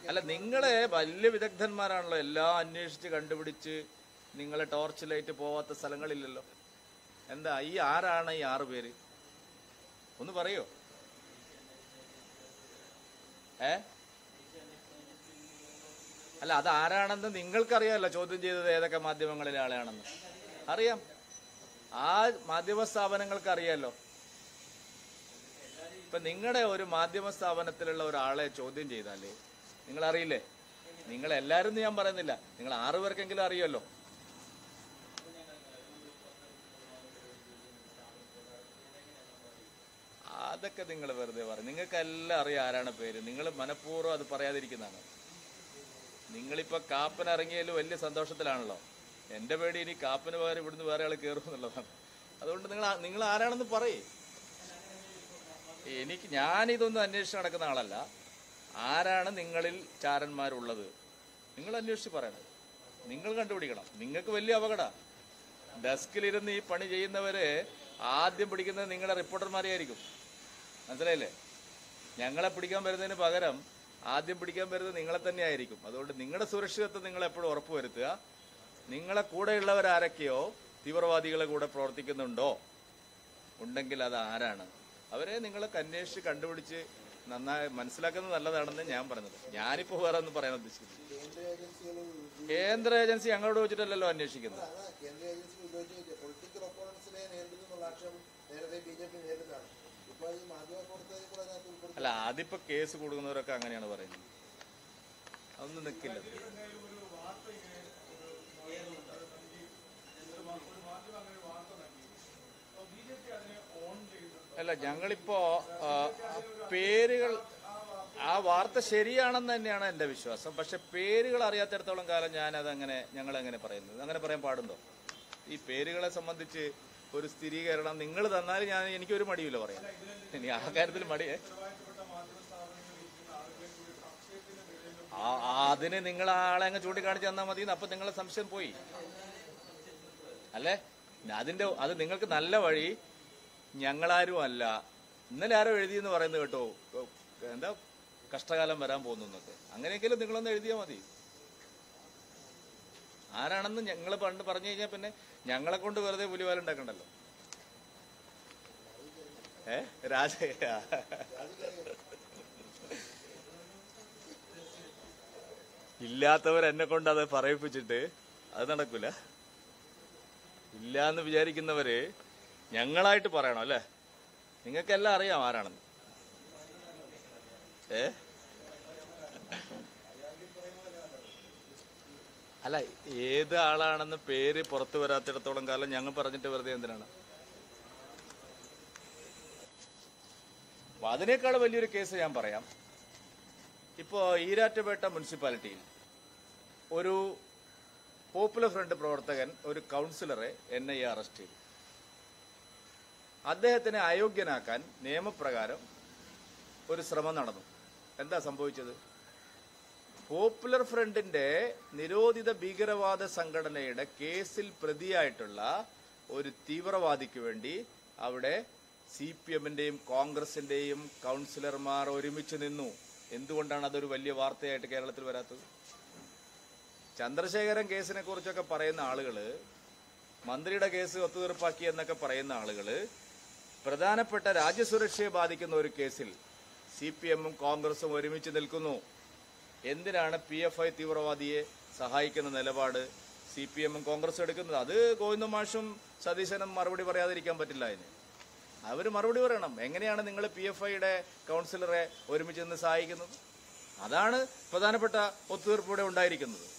അല്ല നിങ്ങളെ വലിയ വിദഗ്ധന്മാരാണല്ലോ എല്ലാം അന്വേഷിച്ച് കണ്ടുപിടിച്ച് നിങ്ങളെ ടോർച്ച് ലൈറ്റ് പോവാത്ത സ്ഥലങ്ങളില്ലല്ലോ എന്താ ഈ ആരാണ് ഈ ആറ് പേര് ഒന്ന് പറയോ ഏ അല്ല അത് ആരാണെന്ന് നിങ്ങൾക്കറിയാമല്ലോ ചോദ്യം ചെയ്തത് ഏതൊക്കെ മാധ്യമങ്ങളിലെ ആളെയാണെന്ന് അറിയാം ആ മാധ്യമ സ്ഥാപനങ്ങൾക്ക് അറിയാലോ ഇപ്പൊ നിങ്ങളുടെ ഒരു മാധ്യമ സ്ഥാപനത്തിലുള്ള ഒരാളെ ചോദ്യം ചെയ്താലേ നിങ്ങൾ അറിയില്ലേ നിങ്ങൾ എല്ലാരും ഞാൻ പറയുന്നില്ല നിങ്ങൾ ആറു പേർക്കെങ്കിലും അറിയാലോ അതൊക്കെ നിങ്ങൾ വെറുതെ പറയും നിങ്ങൾക്കെല്ലാം അറിയാം ആരാണ് പേര് നിങ്ങൾ മനഃപൂർവ്വം അത് പറയാതിരിക്കുന്നതാണ് നിങ്ങളിപ്പോ കാപ്പൻ ഇറങ്ങിയതിൽ വലിയ സന്തോഷത്തിലാണല്ലോ എന്റെ പേടി ഇനി കാപ്പിന് പകരം ഇവിടുന്ന് വേറെ ആൾ കയറും എന്നുള്ളതാണ് അതുകൊണ്ട് നിങ്ങൾ ആ- നിങ്ങൾ ആരാണെന്ന് പറയേ എനിക്ക് ഞാനിതൊന്നും അന്വേഷിച്ച് നടക്കുന്ന ആളല്ല ആരാണ് നിങ്ങളിൽ ചാരന്മാരുള്ളത് നിങ്ങൾ അന്വേഷിച്ച് പറയണം നിങ്ങൾ കണ്ടുപിടിക്കണം നിങ്ങൾക്ക് വലിയ അപകട ഡെസ്കിലിരുന്ന് ഈ പണി ചെയ്യുന്നവര് ആദ്യം പിടിക്കുന്നത് നിങ്ങളുടെ റിപ്പോർട്ടർമാരെ ആയിരിക്കും മനസ്സിലായില്ലേ ഞങ്ങളെ പിടിക്കാൻ വരുന്നതിന് പകരം ആദ്യം പിടിക്കാൻ വരുന്നത് നിങ്ങളെ തന്നെ ആയിരിക്കും അതുകൊണ്ട് നിങ്ങളുടെ സുരക്ഷിതത്വം നിങ്ങൾ എപ്പോഴും ഉറപ്പുവരുത്തുക നിങ്ങളെ കൂടെയുള്ളവർ ആരൊക്കെയോ തീവ്രവാദികളെ കൂടെ പ്രവർത്തിക്കുന്നുണ്ടോ ഉണ്ടെങ്കിൽ അത് ആരാണ് അവരെ നിങ്ങളൊക്കെ അന്വേഷിച്ച് കണ്ടുപിടിച്ച് നന്നായി മനസ്സിലാക്കുന്നത് നല്ലതാണെന്ന് ഞാൻ പറഞ്ഞത് ഞാനിപ്പോ വേറെ ഒന്നും പറയാൻ ഉദ്ദേശിക്കുന്നു കേന്ദ്ര ഏജൻസികൾ കേന്ദ്ര ഏജൻസി ഞങ്ങളോട് വെച്ചിട്ടല്ലല്ലോ അന്വേഷിക്കുന്നത് അതാണ് കേന്ദ്ര ഏജൻസികൾ ഉപയോഗിച്ച് പൊളിറ്റിക്കൽ ഒപ്പോണൻസിനെ നേരിടുന്നുള്ള ആക്ഷേപം നേരത്തെ ബി ജെ പി നേരിടുന്നതാണ് ഇപ്പോൾ ഈ മാധ്യമ പ്രവർത്തകർ കൂടെ അതിനകത്ത് ഉൾപ്പെടുത്തി അല്ല അതിപ്പോ കേസ് കൊടുക്കുന്നവരൊക്കെ അങ്ങനെയാണ് പറയുന്നത് അതൊന്നും നിൽക്കില്ല അല്ല ഞങ്ങളിപ്പോ ആ, പേരുകൾ ആ വാർത്ത ശരിയാണെന്ന് തന്നെയാണ് എന്റെ വിശ്വാസം പക്ഷെ പേരുകൾ അറിയാത്തിടത്തോളം കാലം ഞാൻ അതങ്ങനെ ഞങ്ങൾ അങ്ങനെ പറയുന്നത് അങ്ങനെ പറയാൻ പാടുണ്ടോ ഈ പേരുകളെ സംബന്ധിച്ച് ഒരു സ്ഥിരീകരണം നിങ്ങൾ തന്നാൽ ഞാൻ എനിക്കൊരു മടിയില്ല പറയാൻ ഇനി ആ കാര്യത്തിൽ മടിയേ ആ- ആ അതിന് നിങ്ങൾ ആളെ അങ്ങ് ചൂണ്ടിക്കാണിച്ച് തന്നാൽ മതി അപ്പൊ നിങ്ങളെ സംശയം പോയി അല്ലേ അതിന്റെ അത് നിങ്ങൾക്ക് നല്ല വഴി ഞങ്ങളാരും അല്ല ഇന്നലെ ആരോ എഴുതിയെന്ന് പറയുന്നത് കേട്ടോ എന്താ കഷ്ടകാലം വരാൻ പോകുന്നു എന്നൊക്കെ അങ്ങനെയെങ്കിലും നിങ്ങളൊന്ന് എഴുതിയാൽ മതി ആരാണെന്ന് ഞങ്ങൾ പണ്ട് പറഞ്ഞു കഴിഞ്ഞാൽ പിന്നെ ഞങ്ങളെ കൊണ്ട് വെറുതെ പുലിവാലുണ്ടാക്കണ്ടല്ലോ ഏ രാജ ഇല്ലാത്തവർ എന്നെ കൊണ്ട് അത് പറയിപ്പിച്ചിട്ട് അത് നടക്കൂല ഇല്ല എന്ന് വിചാരിക്കുന്നവര് ഞങ്ങളായിട്ട് പറയണം അല്ലേ നിങ്ങൾക്കെല്ലാം അറിയാം ആരാണെന്ന് ഏ അല്ല ഏത് ആളാണെന്ന് പേര് പുറത്തു വരാത്തിടത്തോളം കാലം ഞങ്ങൾ പറഞ്ഞിട്ട് വെറുതെ എന്തിനാണ് അപ്പൊ അതിനേക്കാൾ വലിയൊരു കേസ് ഞാൻ പറയാം ഇപ്പോ ഈരാറ്റുപേട്ട മുനിസിപ്പാലിറ്റിയിൽ ഒരു പോപ്പുലർ ഫ്രണ്ട് പ്രവർത്തകൻ ഒരു കൗൺസിലറെ എൻ ഐ എ അറസ്റ്റ് ചെയ്തു അദ്ദേഹത്തിനെ അയോഗ്യനാക്കാൻ നിയമപ്രകാരം ഒരു ശ്രമം നടന്നു എന്താ സംഭവിച്ചത് പോപ്പുലർ ഫ്രണ്ടിന്റെ നിരോധിത ഭീകരവാദ സംഘടനയുടെ കേസിൽ പ്രതിയായിട്ടുള്ള ഒരു തീവ്രവാദിക്ക് വേണ്ടി അവിടെ സി പി എമ്മിന്റെയും കോൺഗ്രസിന്റെയും കൗൺസിലർമാർ ഒരുമിച്ച് നിന്നു എന്തുകൊണ്ടാണ് അതൊരു വലിയ വാർത്തയായിട്ട് കേരളത്തിൽ വരാത്തത് ചന്ദ്രശേഖരൻ കേസിനെ കുറിച്ചൊക്കെ പറയുന്ന ആളുകള് മന്ത്രിയുടെ കേസ് ഒത്തുതീർപ്പാക്കി എന്നൊക്കെ പറയുന്ന ആളുകള് പ്രധാനപ്പെട്ട രാജ്യസുരക്ഷയെ ബാധിക്കുന്ന ഒരു കേസിൽ സി പി എമ്മും കോൺഗ്രസും ഒരുമിച്ച് നിൽക്കുന്നു എന്തിനാണ് പി എഫ് ഐ തീവ്രവാദിയെ സഹായിക്കുന്ന നിലപാട് സി പി എമ്മും കോൺഗ്രസും എടുക്കുന്നത് അത് ഗോവിന്ദ മാഷും സതീശനും മറുപടി പറയാതിരിക്കാൻ പറ്റില്ല അതിന് അവര് മറുപടി പറയണം എങ്ങനെയാണ് നിങ്ങൾ പി എഫ് ഐയുടെ കൗൺസിലറെ ഒരുമിച്ച് നിന്ന് സഹായിക്കുന്നത് അതാണ് പ്രധാനപ്പെട്ട ഒത്തുതീർപ്പ് ഇവിടെ ഉണ്ടായിരിക്കുന്നത്